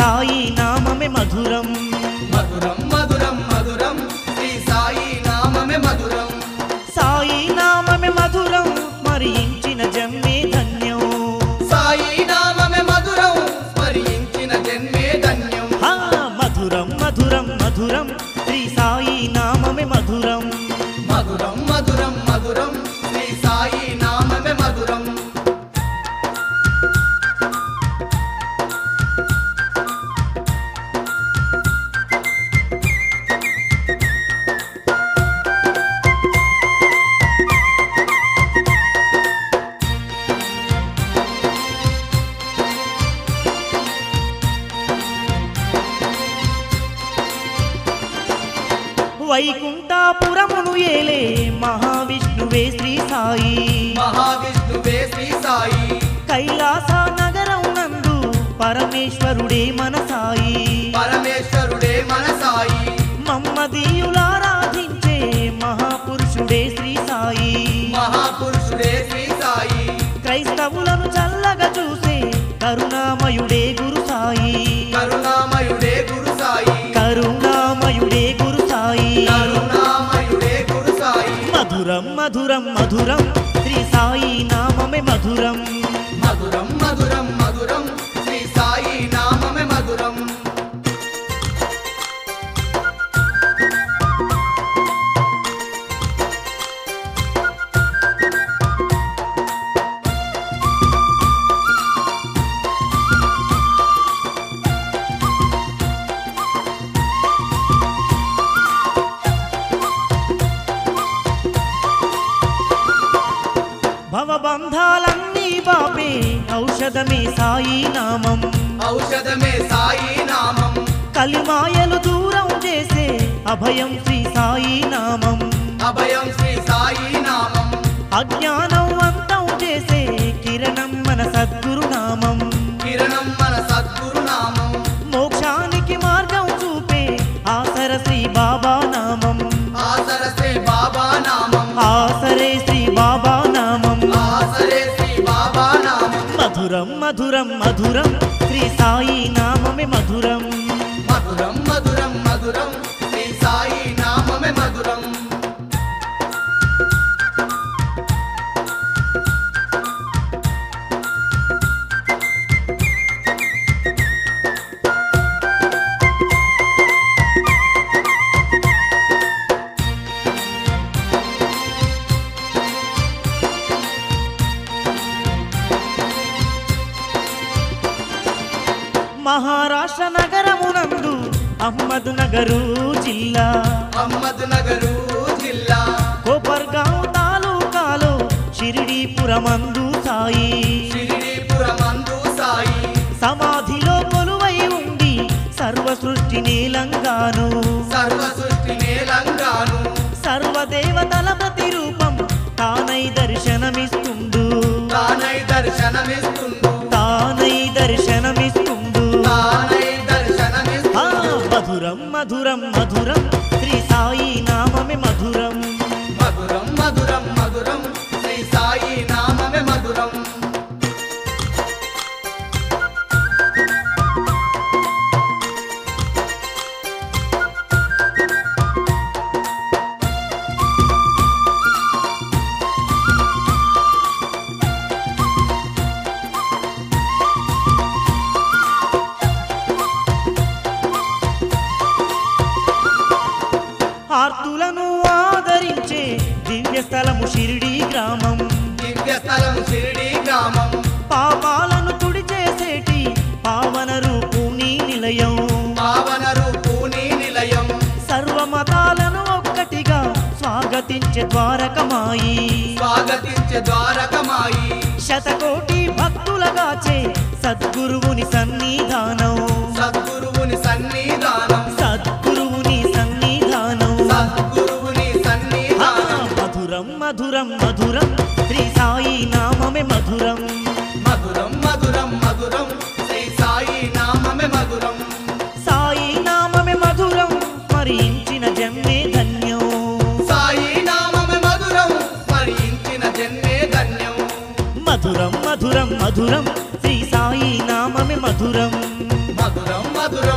సాయి నామమే మధురం మధురం మధురం మధురం శ్రీ సాయి నామమే మధురం సాయి నామమే మధురం స్మరించిన జన్మే ధన్యం సాయి నామమే మధురం స్మరించిన జన్మే ధన్యం ఆ మధురం మధురం మధురం శ్రీ సాయి నామమే మధురం మధురం మధురం మధురం శ్రీ సాయి నామమే మధురం వైకుంఠాపురమును ఏలే మహావిష్ణువే శ్రీ సాయి మహావిష్ణువే శ్రీ సాయి కైలాస నగరం నందు పరమేశ్వరుడే మన సాయి పరమేశ్వరుడే మన సాయి మమ్మదీయులారాధించే మహాపురుషుడే శ్రీ సాయి మహాపురుషుడే శ్రీ సాయి క్రైస్తవులను చల్లగా చూసే కరుణామయుడే గురు సాయి కరుణామయుడే గురు సాయి కరుణామయుడే గురు సాయి కరుణామయుడే గురు సాయి మధురం మధురం మధురం శ్రీ సాయి నామమే మధురం మధురం మధురం మధురం శ్రీ సాయి నామమే మధురం భవబంధాలన్నీ బాపే ఔషధమే సాయి నామం ఔషధమే సాయి నామం కలిమాయలు దూరం చేసే అభయం శ్రీ సాయి నామం అభయం శ్రీ సాయి నామం అజ్ఞానం అంతం చేసే కిరణం మన సద్గురు నామం కిరణం మన సద్గురు నామం మోక్షానికి మార్గం చూపే ఆసర శ్రీ బాబా నామం ఆసర శ్రీ బాబా నామం ఆసరే శ్రీ బాబా నామం ఆసరే శ్రీ బాబా నామం మధురం మధురం మధురం శ్రీ సాయి నామమే మధురం మధురం మధురం మధురం శ్రీ సాయి నామమే మధురం మహారాష్ట్ర నగరమునందు అహ్మద్ నగరు జిల్లా అహ్మద్ నగరు జిల్లా కోపర్గాం తాలూకాలో షిరిడీపురమందు సాయి షిరిడీపురమందు సాయి సమాధిలో కొలువై ఉండి సర్వ సృష్టి నీలంగాను సర్వ సృష్టి నేలంగాను సర్వదేవతల ప్రతిరూపం తానై దర్శనమిస్తుండు తానై దర్శనమిస్తుండు తానై దర్శనమిస్తుండు తానై ఆ దర్శనమిస్తుండు మధురం మధురం మధురం శ్రీ సాయి నామమే మధురం మధురం మధురం మధురం శ్రీ సాయి నామమే మధురం ఆర్తులను ఆదరించే దివ్య స్థలము షిరిడి గ్రామం దివ్య స్థలం షిరిడి గ్రామం పాపాలను తుడి చేసేటి పావన రూపుని నిలయం పావన రూపుని నిలయం సర్వమతాలను ఒక్కటిగా స్వాగతించే ద్వారకమాయి స్వాగతించే ద్వారకమాయి శతకోటి భక్తులగాచే సద్గురువుని సన్నిధానం సద్గురువుని సన్నిధానం సద్గురువుని సన్నిధానం సద్గురువుని ఆ, సన్నిధానం మధురం మధురం మధురం శ్రీ సాయి నామమే మధురం మధురం మధురం మధురం శ్రీ సాయి నామమే మధురం సాయి నామమే మధురం స్మరించిన జన్మే ధన్యం సాయి నామమే మధురం స్మరించిన జన్మే ధన్యం మధురం మధురం మధురం శ్రీ సాయి నామమే మధురం మధురం మధురం